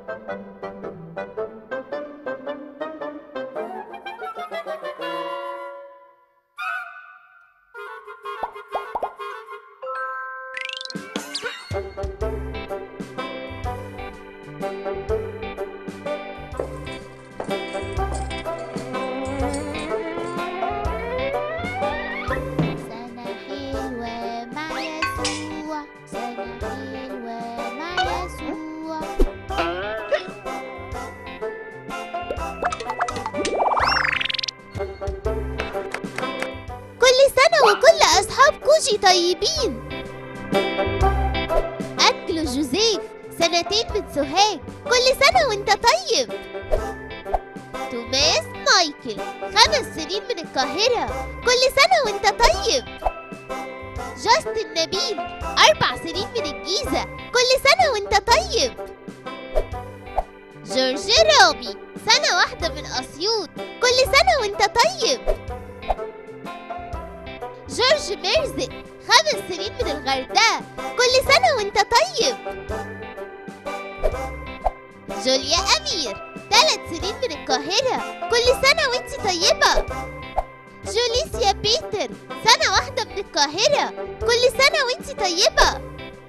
سنة حلوة مع يسوع سنة حلوة مع يسوع كل سنة وكل أصحاب كوجي طيبين أكل جوزيف سنتين من سوهاج كل سنة وانت طيب توماس مايكل خمس سنين من القاهرة كل سنة وانت طيب جاستن نبيل أربع سنين من الجيزة كل سنة وانت طيب جورج رامي سنة واحدة من أسيوط كل سنة وانت طيب جورج مرزق خمس سنين من الغردقة كل سنة وانت طيب جوليا أمير ثلاث سنين من القاهرة كل سنة وانت طيبة جوليسيا بيتر سنة واحدة من القاهرة كل سنة وانت طيبة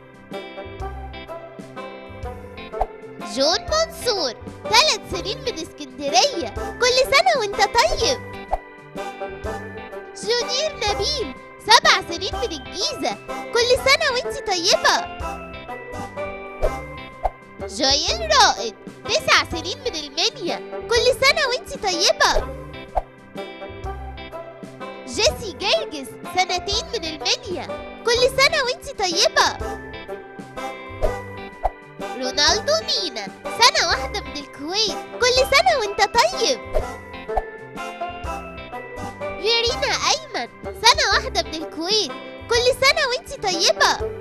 جون منصور ثلاث سنين من اسكندرية كل سنة وانت طيب جونير نبيل سبع سنين من الجيزة كل سنة وانت طيبة جويل رائد تسع سنين من المنيا كل سنة وانت طيبة جيسي جرجس سنتين من المنيا كل سنة وانت طيبة رونالدو مينا سنة واحدة من الكويت كل سنة وانت طيب فيرينا أيمن سنة واحدة من الكويت كل سنة وانت طيبة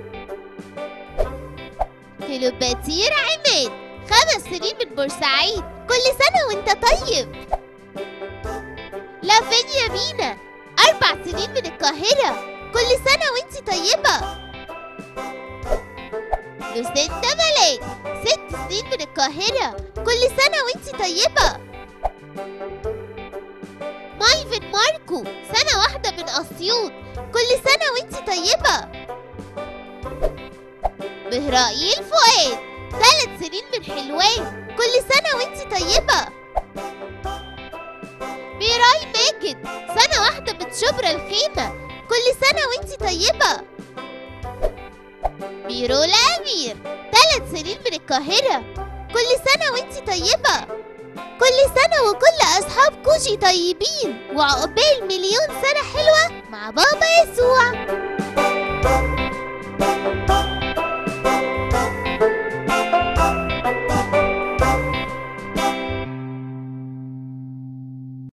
كليوباتير عماد خمس سنين من بورسعيد كل سنة وانت طيب لافينيا مينا أربع سنين من القاهرة كل سنة وانت طيبة لوسيندا ملاك ست سنين من القاهرة كل سنة وانت طيبة مايفن ماركو سنة واحدة من أسيوط كل سنة وانت طيبة مهرائيل فؤاد ثلاث سنين من حلوان كل سنة وانت طيبة ميراي ماجد سنة واحدة من شبرا الخيمة كل سنة وانت طيبة ميرولا أمير ثلاث سنين من القاهرة كل سنة وانت طيبة كل سنة وكل أصحاب كوجي طيبين وعقبال مليون سنة حلوة مع بابا يسوع